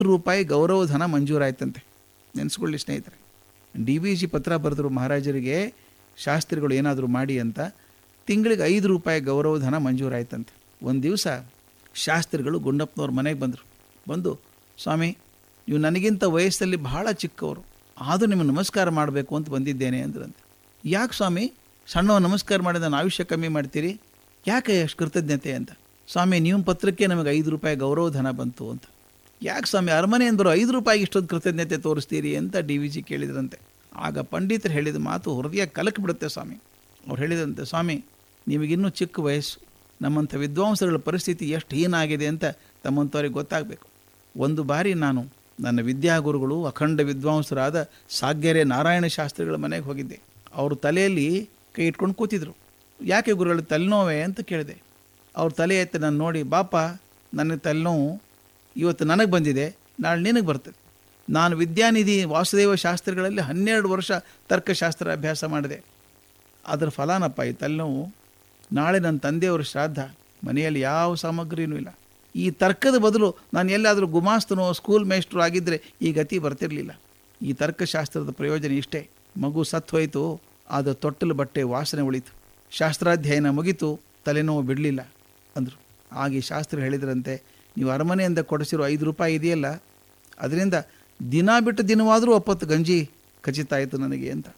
ರೂಪಾಯಿ ಗೌರವಧನ ಮಂಜೂರಾಯ್ತಂತೆ ನೆನೆಸ್ಕೊಳ್ಳಿ ಸ್ನೇಹಿತರೆ ಡಿ ವಿ ಜಿ ಪತ್ರ ಬರೆದರು ಮಹಾರಾಜರಿಗೆ ಶಾಸ್ತ್ರಿಗಳು ಏನಾದರೂ ಮಾಡಿ ಅಂತ ತಿಂಗಳಿಗೆ ಐದು ರೂಪಾಯಿ ಗೌರವಧನ ಮಂಜೂರಾಯ್ತಂತೆ ಒಂದು ದಿವಸ ಶಾಸ್ತ್ರಿಗಳು ಗುಂಡಪ್ಪನವ್ರ ಮನೆಗೆ ಬಂದರು ಬಂದು ಸ್ವಾಮಿ ನೀವು ನನಗಿಂತ ವಯಸ್ಸಲ್ಲಿ ಬಹಳ ಚಿಕ್ಕವರು ಆದರೂ ನಿಮಗೆ ನಮಸ್ಕಾರ ಮಾಡಬೇಕು ಅಂತ ಬಂದಿದ್ದೇನೆ ಅಂದ್ರಂತೆ ಯಾಕೆ ಸ್ವಾಮಿ ಸಣ್ಣವ ನಮಸ್ಕಾರ ಮಾಡಿದ ನಾನು ಆಯುಷ್ಯ ಕಮ್ಮಿ ಮಾಡ್ತೀರಿ ಯಾಕೆ ಅಷ್ಟು ಕೃತಜ್ಞತೆ ಅಂತ ಸ್ವಾಮಿ ನಿಮ್ಮ ಪತ್ರಕ್ಕೆ ನಮಗೆ ಐದು ರೂಪಾಯಿ ಗೌರವಧನ ಬಂತು ಅಂತ ಯಾಕೆ ಸ್ವಾಮಿ ಅರಮನೆ ಅಂದರು ಐದು ರೂಪಾಯಿಗೆ ಇಷ್ಟೊಂದು ಕೃತಜ್ಞತೆ ತೋರಿಸ್ತೀರಿ ಅಂತ ಡಿ ವಿ ಜಿ ಕೇಳಿದ್ರಂತೆ ಆಗ ಪಂಡಿತರು ಹೇಳಿದ ಮಾತು ಹೃದಯ ಕಲಕ್ ಬಿಡುತ್ತೆ ಸ್ವಾಮಿ ಅವ್ರು ಹೇಳಿದಂತೆ ಸ್ವಾಮಿ ನಿಮಗಿನ್ನೂ ಚಿಕ್ಕ ವಯಸ್ಸು ನಮ್ಮಂಥ ವಿದ್ವಾಂಸಗಳ ಪರಿಸ್ಥಿತಿ ಎಷ್ಟು ಹೀನಾಗಿದೆ ಅಂತ ತಮ್ಮಂಥವ್ರಿಗೆ ಗೊತ್ತಾಗಬೇಕು ಒಂದು ಬಾರಿ ನಾನು ನನ್ನ ವಿದ್ಯಾಗುರುಗಳು ಅಖಂಡ ವಿದ್ವಾಂಸರಾದ ಸಾಗ್ಯರೆ ನಾರಾಯಣ ಶಾಸ್ತ್ರಿಗಳ ಮನೆಗೆ ಹೋಗಿದ್ದೆ ಅವ್ರ ತಲೆಯಲ್ಲಿ ಕೈ ಇಟ್ಕೊಂಡು ಕೂತಿದ್ರು ಯಾಕೆ ಗುರುಗಳು ತಲೆನೋವೆ ಅಂತ ಕೇಳಿದೆ ಅವ್ರ ತಲೆ ಎತ್ತಿ ನಾನು ನೋಡಿ ಬಾಪ ನನ್ನ ತಲೆನೋವು ಇವತ್ತು ನನಗೆ ಬಂದಿದೆ ನಾಳೆ ನಿನಗೆ ಬರ್ತದೆ ನಾನು ವಿದ್ಯಾನಿಧಿ ವಾಸುದೇವ ಶಾಸ್ತ್ರಿಗಳಲ್ಲಿ ಹನ್ನೆರಡು ವರ್ಷ ತರ್ಕಶಾಸ್ತ್ರ ಅಭ್ಯಾಸ ಮಾಡಿದೆ ಅದರ ಫಲಾನಪ್ಪ ಈ ತಲೆನೋವು ನಾಳೆ ನನ್ನ ತಂದೆಯವರ ಶ್ರಾದ್ದ ಮನೆಯಲ್ಲಿ ಯಾವ ಸಾಮಗ್ರಿನೂ ಇಲ್ಲ ಈ ತರ್ಕದ ಬದಲು ನಾನು ಎಲ್ಲಾದರೂ ಗುಮಾಸ್ತನೋ ಸ್ಕೂಲ್ ಮೇಸ್ಟ್ರು ಆಗಿದ್ದರೆ ಈ ಗತಿ ಬರ್ತಿರಲಿಲ್ಲ ಈ ತರ್ಕಶಾಸ್ತ್ರದ ಪ್ರಯೋಜನ ಇಷ್ಟೇ ಮಗು ಸತ್ತು ಹೋಯಿತು ಆದ ತೊಟ್ಟಲು ಬಟ್ಟೆ ವಾಸನೆ ಉಳಿತು ಶಾಸ್ತ್ರಾಧ್ಯಯನ ಮುಗಿತು ತಲೆನೋವು ಬಿಡಲಿಲ್ಲ ಅಂದರು ಆಗ ಈ ಶಾಸ್ತ್ರ ಹೇಳಿದ್ರಂತೆ ನೀವು ಅರಮನೆಯಿಂದ ಕೊಡಿಸಿರೋ ಐದು ರೂಪಾಯಿ ಇದೆಯಲ್ಲ ಅದರಿಂದ ದಿನ ಬಿಟ್ಟು ದಿನವಾದರೂ ಒಪ್ಪತ್ತು ಗಂಜಿ ಖಚಿತ ಆಯಿತು ನನಗೆ ಅಂತ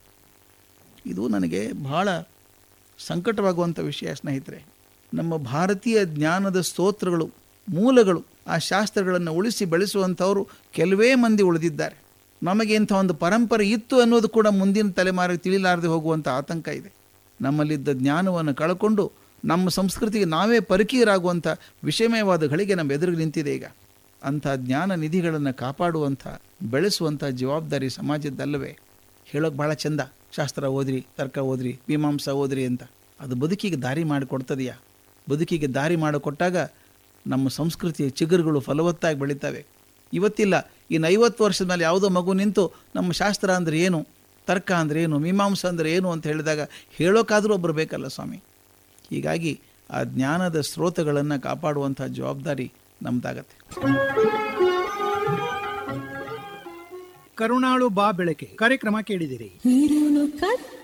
ಇದು ನನಗೆ ಬಹಳ ಸಂಕಟವಾಗುವಂಥ ವಿಷಯ ಸ್ನೇಹಿತರೆ ನಮ್ಮ ಭಾರತೀಯ ಜ್ಞಾನದ ಸ್ತೋತ್ರಗಳು ಮೂಲಗಳು ಆ ಶಾಸ್ತ್ರಗಳನ್ನು ಉಳಿಸಿ ಬೆಳೆಸುವಂಥವರು ಕೆಲವೇ ಮಂದಿ ಉಳಿದಿದ್ದಾರೆ ನಮಗೆ ಇಂಥ ಒಂದು ಪರಂಪರೆ ಇತ್ತು ಅನ್ನೋದು ಕೂಡ ಮುಂದಿನ ತಲೆಮಾರಿಗೆ ತಿಳಿಲಾರದೆ ಹೋಗುವಂಥ ಆತಂಕ ಇದೆ ನಮ್ಮಲ್ಲಿದ್ದ ಜ್ಞಾನವನ್ನು ಕಳ್ಕೊಂಡು ನಮ್ಮ ಸಂಸ್ಕೃತಿಗೆ ನಾವೇ ಪರಿಕೀಯರಾಗುವಂಥ ವಿಷಮಯವಾದ ಗಳಿಗೆ ನಮ್ಮ ಎದುರಿಗೆ ನಿಂತಿದೆ ಈಗ ಅಂಥ ಜ್ಞಾನ ನಿಧಿಗಳನ್ನು ಕಾಪಾಡುವಂಥ ಬೆಳೆಸುವಂಥ ಜವಾಬ್ದಾರಿ ಸಮಾಜದ್ದಲ್ಲವೇ ಹೇಳೋಕೆ ಭಾಳ ಚಂದ ಶಾಸ್ತ್ರ ಓದ್ರಿ ತರ್ಕ ಓದ್ರಿ ಮೀಮಾಂಸ ಓದ್ರಿ ಅಂತ ಅದು ಬದುಕಿಗೆ ದಾರಿ ಮಾಡಿಕೊಡ್ತದೆಯಾ ಬದುಕಿಗೆ ದಾರಿ ಮಾಡಿಕೊಟ್ಟಾಗ ನಮ್ಮ ಸಂಸ್ಕೃತಿಯ ಚಿಗುರುಗಳು ಫಲವತ್ತಾಗಿ ಬೆಳೀತವೆ ಇವತ್ತಿಲ್ಲ ಇನ್ನು ಐವತ್ತು ವರ್ಷದ ಮೇಲೆ ಯಾವುದೋ ಮಗು ನಿಂತು ನಮ್ಮ ಶಾಸ್ತ್ರ ಅಂದರೆ ಏನು ತರ್ಕ ಅಂದರೆ ಏನು ಮೀಮಾಂಸ ಅಂದರೆ ಏನು ಅಂತ ಹೇಳಿದಾಗ ಹೇಳೋಕ್ಕಾದರೂ ಒಬ್ಬರು ಬೇಕಲ್ಲ ಸ್ವಾಮಿ ಹೀಗಾಗಿ ಆ ಜ್ಞಾನದ ಸ್ರೋತಗಳನ್ನು ಕಾಪಾಡುವಂಥ ಜವಾಬ್ದಾರಿ ನಮ್ದಾಗತ್ತೆ ಕರುಣಾಳು ಬಾ ಬೆಳಕೆ ಕಾರ್ಯಕ್ರಮ ಕೇಳಿದಿರಿ ಕರುಣು ಕತ್ತ